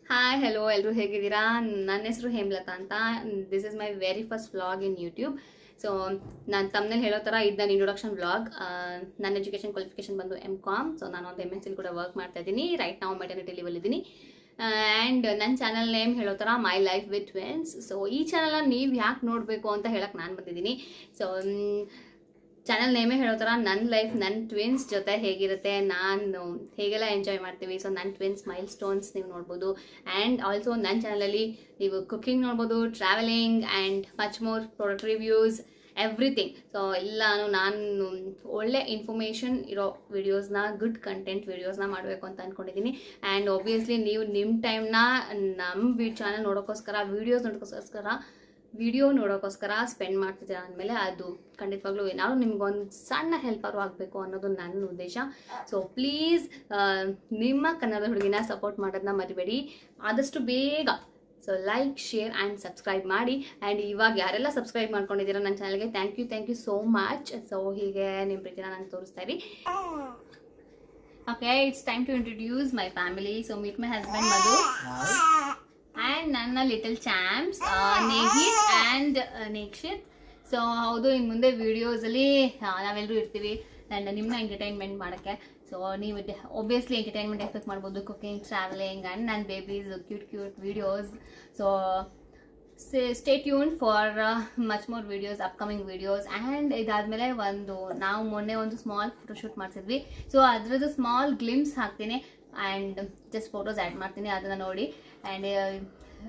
hi hello ಎಲ್ಲರೂ ಹೇಗಿದ್ದೀರಾ ನನ್ನ ಹೆಸರು ಹೇಮಲತಾ ಅಂತ this is my very first vlog in YouTube so ನಾನು ತಮ್ಮನೇಲಿ ಹೇಳೋ ಥರ ಇದು ನನ್ನ ಇಂಟ್ರೊಡಕ್ಷನ್ ವ್ಲಾಗ್ ನನ್ನ ಎಜುಕೇಷನ್ ಕ್ವಾಲಿಫಿಕೇಶನ್ ಬಂದು ಎಮ್ ಕಾಮ್ ಸೊ ನಾನು ಒಂದು ಎಮ್ ಎಸ್ ಸಿಲ್ ಕೂಡ ವರ್ಕ್ ಮಾಡ್ತಾ ಇದ್ದೀನಿ ರೈಟ್ ನಾವು ಮೆಟರ್ನಿಟಿ ಲೀವಲ್ ಇದ್ದೀನಿ ಆ್ಯಂಡ್ ನನ್ನ ಚಾನಲ್ ನೇಮ್ ಹೇಳೋ ಥರ my life with twins so ಈ ಚಾನಲ್ನ ನೀವು ಯಾಕೆ ನೋಡಬೇಕು ಅಂತ ಹೇಳಕ್ಕೆ ನಾನು ಬಂದಿದ್ದೀನಿ ಸೊ ಚಾನಲ್ ನೇಮೇ ಹೇಳೋ ಥರ ನನ್ನ ಲೈಫ್ ನನ್ನ ಟ್ವಿನ್ಸ್ ಜೊತೆ ಹೇಗಿರುತ್ತೆ ನಾನು ಹೇಗೆಲ್ಲ ಎಂಜಾಯ್ ಮಾಡ್ತೀವಿ ಸೊ ನನ್ನ ಟ್ವಿನ್ಸ್ ಮೈಲ್ ಸ್ಟೋನ್ಸ್ ನೀವು ನೋಡ್ಬೋದು ಆ್ಯಂಡ್ ಆಲ್ಸೋ ನನ್ನ ಚಾನಲಲ್ಲಿ ನೀವು ಕುಕ್ಕಿಂಗ್ ನೋಡ್ಬೋದು traveling and much more product reviews everything so ಎಲ್ಲಾನು ನಾನು ಒಳ್ಳೆ ಇನ್ಫಾರ್ಮೇಷನ್ ಇರೋ ವಿಡಿಯೋಸ್ನ ಗುಡ್ ಕಂಟೆಂಟ್ ವಿಡಿಯೋಸ್ನ ಮಾಡಬೇಕು ಅಂತ ಅಂದ್ಕೊಂಡಿದ್ದೀನಿ ಆ್ಯಂಡ್ ಒಬ್ವಿಯಸ್ಲಿ ನೀವು ನಿಮ್ಮ ಟೈಮ್ನ ನಮ್ಮ ವಿ ಚಾನಲ್ ನೋಡೋಕ್ಕೋಸ್ಕರ ವೀಡಿಯೋಸ್ ನೋಡೋಕ್ಕೋಸ್ಕರ ವಿಡಿಯೋ ನೋಡೋಕ್ಕೋಸ್ಕರ ಸ್ಪೆಂಡ್ ಮಾಡ್ತಿದ್ದೀರ ಅಂದಮೇಲೆ ಅದು ಖಂಡಿತವಾಗ್ಲೂ ಏನಾದ್ರು ನಿಮ್ಗೊಂದು ಸಣ್ಣ ಹೆಲ್ಪರು ಆಗಬೇಕು ಅನ್ನೋದು ನನ್ನ ಉದ್ದೇಶ ಸೊ ಪ್ಲೀಸ್ ನಿಮ್ಮ ಕನ್ನಡ ಹುಡುಗಿನ ಸಪೋರ್ಟ್ ಮಾಡೋದನ್ನ ಮರಿಬೇಡಿ ಆದಷ್ಟು ಬೇಗ so like share and subscribe ಮಾಡಿ ಆ್ಯಂಡ್ ಇವಾಗ ಯಾರೆಲ್ಲ ಸಬ್ಸ್ಕ್ರೈಬ್ ಮಾಡ್ಕೊಂಡಿದ್ದೀರಾ ನನ್ನ ಚಾನಲ್ಗೆ thank you thank you so much so ಹೀಗೆ ನಿಮ್ಮ ಪ್ರೀತಿನ ನಾನು ತೋರಿಸ್ತಾ ಇರಿ okay it's time to introduce my family so meet my husband Madhu and ನನ್ನ little champs Nehith and Nekshith so ಹೌದು ಇನ್ನು ಮುಂದೆ ವಿಡಿಯೋಸಲ್ಲಿ ನಾವೆಲ್ಲರೂ ಇರ್ತೀವಿ ಆ್ಯಂಡ್ ನಿಮ್ಮನ್ನ ಎಂಟರ್ಟೈನ್ಮೆಂಟ್ ಮಾಡೋಕ್ಕೆ ಸೊ ನೀವು ಒಬ್ವಿಯಸ್ಲಿ ಎಂಟರ್ಟೈನ್ಮೆಂಟ್ ಎಕ್ಸ್ಪೆಕ್ಟ್ ಮಾಡ್ಬೋದು ಕುಕಿಂಗ್ ಟ್ರಾವೆಲಿಂಗ್ ಆ್ಯಂಡ್ ನನ್ನ babies cute cute videos so stay tune for much more videos upcoming videos and ಇದಾದಮೇಲೆ ಒಂದು ನಾವು ಮೊನ್ನೆ ಒಂದು ಸ್ಮಾಲ್ ಫೋಟೋಶೂಟ್ ಮಾಡಿಸಿದ್ವಿ ಸೊ ಅದರದ್ದು ಸ್ಮಾಲ್ ಗ್ಲಿಮ್ಸ್ ಹಾಕ್ತೀನಿ ಆ್ಯಂಡ್ ಜಸ್ಟ್ ಫೋಟೋಸ್ ಆ್ಯಡ್ ಮಾಡ್ತೀನಿ ಅದನ್ನು ನೋಡಿ ಆ್ಯಂಡ್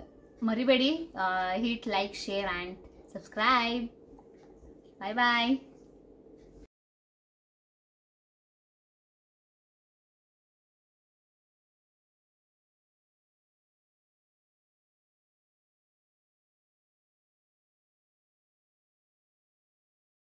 ಮರಿಬೇಡಿ hit like share and subscribe bye bye